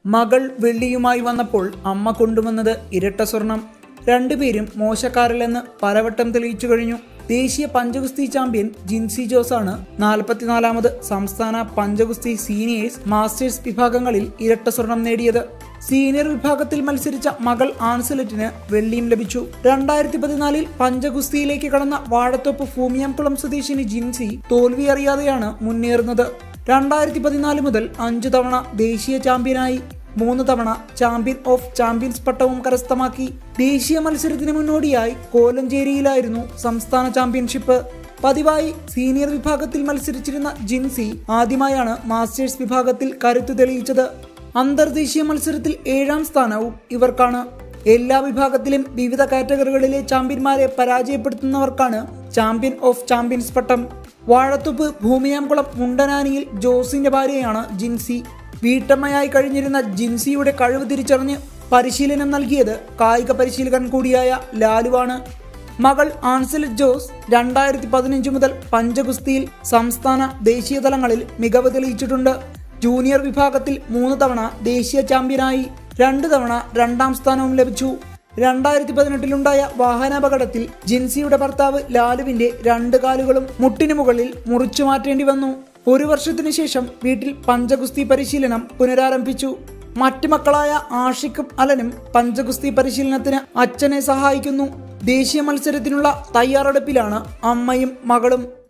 മകൾ വെള്ളിയുമായി വന്നപ്പോൾ അമ്മ കൊണ്ടുവന്നത് ഇരട്ട സ്വർണം രണ്ടുപേരും മോശക്കാരല്ലെന്ന് പലവട്ടം തെളിയിച്ചു കഴിഞ്ഞു ദേശീയ പഞ്ചഗുസ്തി ചാമ്പ്യൻ ജിൻസി ജോസാണ് നാൽപ്പത്തിനാലാമത് സംസ്ഥാന പഞ്ചഗുസ്തി സീനിയേഴ്സ് മാസ്റ്റേഴ്സ് വിഭാഗങ്ങളിൽ ഇരട്ട സ്വർണം നേടിയത് സീനിയർ വിഭാഗത്തിൽ മത്സരിച്ച മകൾ ആൻസലറ്റിന് വെള്ളിയും ലഭിച്ചു രണ്ടായിരത്തി പതിനാലിൽ പഞ്ചഗുസ്തിയിലേക്ക് കടന്ന വാഴത്തോപ്പ് ഫൂമിയാംകുളം സ്വദേശിനി ജിൻസി തോൽവി അറിയാതെയാണ് മുന്നേറുന്നത് രണ്ടായിരത്തി പതിനാല് മുതൽ അഞ്ചു തവണ ദേശീയ ചാമ്പ്യനായി മൂന്ന് തവണ ചാമ്പ്യൻ ഓഫ് ചാമ്പ്യൻസ് പട്ടവും കരസ്ഥമാക്കി ദേശീയ മത്സരത്തിന് മുന്നോടിയായി കോലഞ്ചേരിയിലായിരുന്നു സംസ്ഥാന ചാമ്പ്യൻഷിപ്പ് പതിവായി സീനിയർ വിഭാഗത്തിൽ മത്സരിച്ചിരുന്ന ജിൻസി ആദ്യമായാണ് മാസ്റ്റേഴ്സ് വിഭാഗത്തിൽ കരുത്തു തെളിയിച്ചത് അന്തർദേശീയ മത്സരത്തിൽ ഏഴാം സ്ഥാനവും ഇവർക്കാണ് എല്ലാ വിഭാഗത്തിലും വിവിധ കാറ്റഗറികളിലെ ചാമ്പ്യന്മാരെ പരാജയപ്പെടുത്തുന്നവർക്കാണ് ചാമ്പ്യൻ ഓഫ് ചാമ്പ്യൻസ് പട്ടം വാഴത്തുപ്പ് ഭൂമിയാംകുളം മുണ്ടനാനിയിൽ ജോസിന്റെ ഭാര്യയാണ് ജിൻസി വീട്ടമ്മയായി കഴിഞ്ഞിരുന്ന ജിൻസിയുടെ കഴിവ് തിരിച്ചറിഞ്ഞ് പരിശീലനം നൽകിയത് കായിക പരിശീലകൻ കൂടിയായ ലാലുവാണ് മകൾ ആൻസലറ്റ് ജോസ് രണ്ടായിരത്തി പതിനഞ്ച് മുതൽ പഞ്ചഗുസ്തിയിൽ സംസ്ഥാന ദേശീയ തലങ്ങളിൽ മികവ് തെളിയിച്ചിട്ടുണ്ട് ജൂനിയർ വിഭാഗത്തിൽ മൂന്ന് തവണ ദേശീയ ചാമ്പ്യനായി രണ്ട് തവണ രണ്ടാം സ്ഥാനവും ലഭിച്ചു രണ്ടായിരത്തി പതിനെട്ടിലുണ്ടായ വാഹനാപകടത്തിൽ ജിൻസിയുടെ ഭർത്താവ് ലാലുവിന്റെ രണ്ട് കാലുകളും മുട്ടിനു മുകളിൽ മുറിച്ചു മാറ്റേണ്ടി വന്നു ഒരു വർഷത്തിനു ശേഷം വീട്ടിൽ പഞ്ചഗുസ്തി പരിശീലനം പുനരാരംഭിച്ചു മറ്റു മക്കളായ ആഷിഖും അലനും പഞ്ചഗുസ്തി പരിശീലനത്തിന് അച്ഛനെ സഹായിക്കുന്നു ദേശീയ മത്സരത്തിനുള്ള തയ്യാറെടുപ്പിലാണ് അമ്മയും മകളും